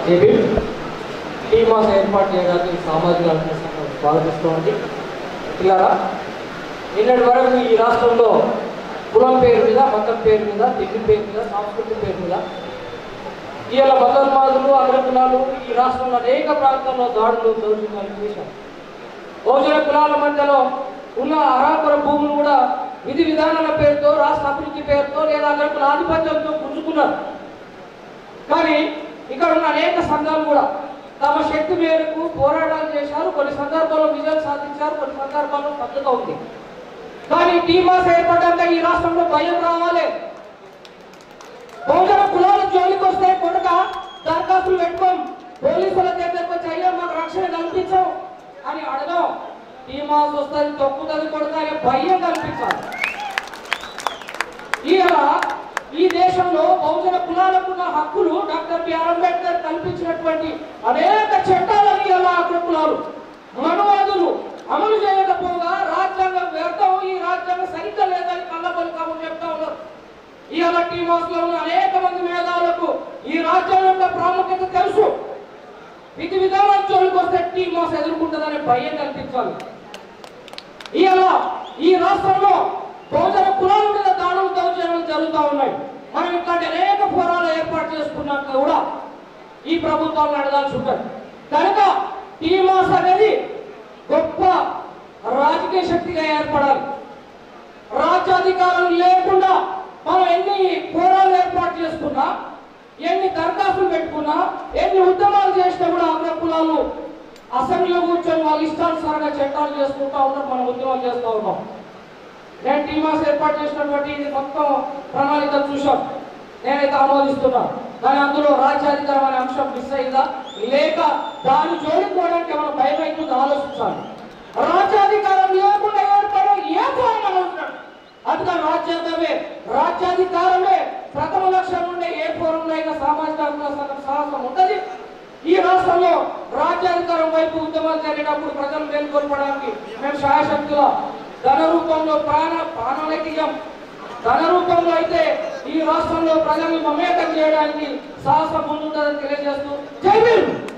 AB టీమాస్ ఏర్పాటు చేయడానికి సామాజిక సంఘం స్వాగతిస్తోంది పిల్లరా నిన్నటి వరకు ఈ రాష్ట్రంలో కులం పేరు మీద మతం పేరు మీద తిండి పేరు మీద సంస్కృతి పేరు మీద ఇవాళ మతోన్మాదులు అగ్రకులాలు ఈ రాష్ట్రంలో అనేక ప్రాంతాల్లో దాడులు దౌర్జన్యాలు చేశారు బహుజన కులాల మధ్యలో ఉన్న అరాపుర భూములు కూడా విధి విధానాల పేరుతో రాష్ట్ర అభివృద్ధి పేరుతో లేదా అగ్రకుల ఆధిపత్యంతో పుంజుకున్నారు కానీ ఇక్కడ ఉన్న అనేక సంఘాలు కూడా తమ శక్తి మేరకు పోరాటాలు చేశారు కొన్ని సందర్భాల్లో విజయం సాధించారు కొన్ని సందర్భాల్లో పద్ధత ఉంది కానీ టీమాస్ ఏర్పడ్డాక ఈ రాష్ట్రంలో భయం రావాలి బహుజన కులాల జోలికి వస్తే కొడుక దరఖాస్తులు పెట్టుకోం పోలీసుల దగ్గరకు వచ్చి అయ్యా మాకు రక్షణ కల్పించం అని అడగం టీమాస్ వస్తుంది తొక్కుతుంది కొడుక అనే భయం కల్పించాలి ఈయన ఈ దేశంలో బహుజన కులాలకు ఉన్న హక్కులు డాక్టర్ బిఆర్ అంబేద్కర్ కల్పించినటువంటి అనేక చట్టాలని ఇలా అగ్ర కులాలు మనువాదులు అమలు చేయకపోగా రాజ్యాంగం వ్యర్థం ఈ రాజ్యాంగం సరిగ్గా లేదని కళ్ళబొలి కబులు చెప్తా ఉన్నారు ఇవాళ టీమాస్ లో ఉన్న అనేక మంది మేధావులకు ఈ రాజ్యాంగం యొక్క ప్రాముఖ్యత తెలుసు విధి విధానాల జోలికి వస్తే టీమాస్ ఎదుర్కొంటుందనే భయం కల్పించాలి ఇవాళ ఈ రాష్ట్రంలో బహుజన కులాల మీద దాడులు దౌర్జన్యాలు జరుగుతూ ఉన్నాయి మనం ఇట్లాంటి అనేక ఫోరాలు ఏర్పాటు చేసుకున్నాక కూడా ఈ ప్రభుత్వాలను అడగాల్సి ఉంటుంది కనుక టీమాస్ అనేది గొప్ప రాజకీయ శక్తిగా ఏర్పడాలి రాజ్యాధికారం లేకుండా మనం ఎన్ని ఫోరాలు ఏర్పాటు చేసుకున్నా ఎన్ని దరఖాస్తులు పెట్టుకున్నా ఎన్ని ఉద్యమాలు చేసినా కూడా అగ్ర కులాలు అసెంబ్లీలో కూర్చొని వాళ్ళ ఇష్టానుసారంగా చట్టాలు చేసుకుంటా ఉన్నారు మనం ఉద్యమాలు చేస్తూ ఉన్నాం నేను టీమాస్ ఏర్పాటు చేసినటువంటి ఇది మొత్తం ప్రణాళిక చూశాం నేనైతే ఆమోదిస్తున్నా కానీ అందులో రాజ్యాధికారం అనే అంశం మిస్ అయిందా లేక దాని జోలికి పోవడానికి ఏమైనా భయం అవుతుందో ఆలోచించాలి రాజ్యాధికారం లేకుండా ఏర్పడే ఏ ఫోరం అనవసరం అందుకని రాజ్యాంగమే రాజ్యాధికారమే ప్రథమ లక్ష్యం ఉండే ఏ ఫోరంలో అయినా సామాజిక హక్కుల సంఘం సాహసం ఉంటుంది ఈ రాష్ట్రంలో రాజ్యాధికారం వైపు ఉద్యమాలు జరిగినప్పుడు ప్రజలు మేల్కొల్పడానికి మేము శాయశక్తుల ధన రూపంలో ప్రాణ ప్రాణాలైతియం ధన రూపంలో అయితే ఈ రాష్ట్రంలో ప్రజల్ని మమేకం చేయడానికి సాహసం ముందుంటుందని తెలియజేస్తూ జై భీమ్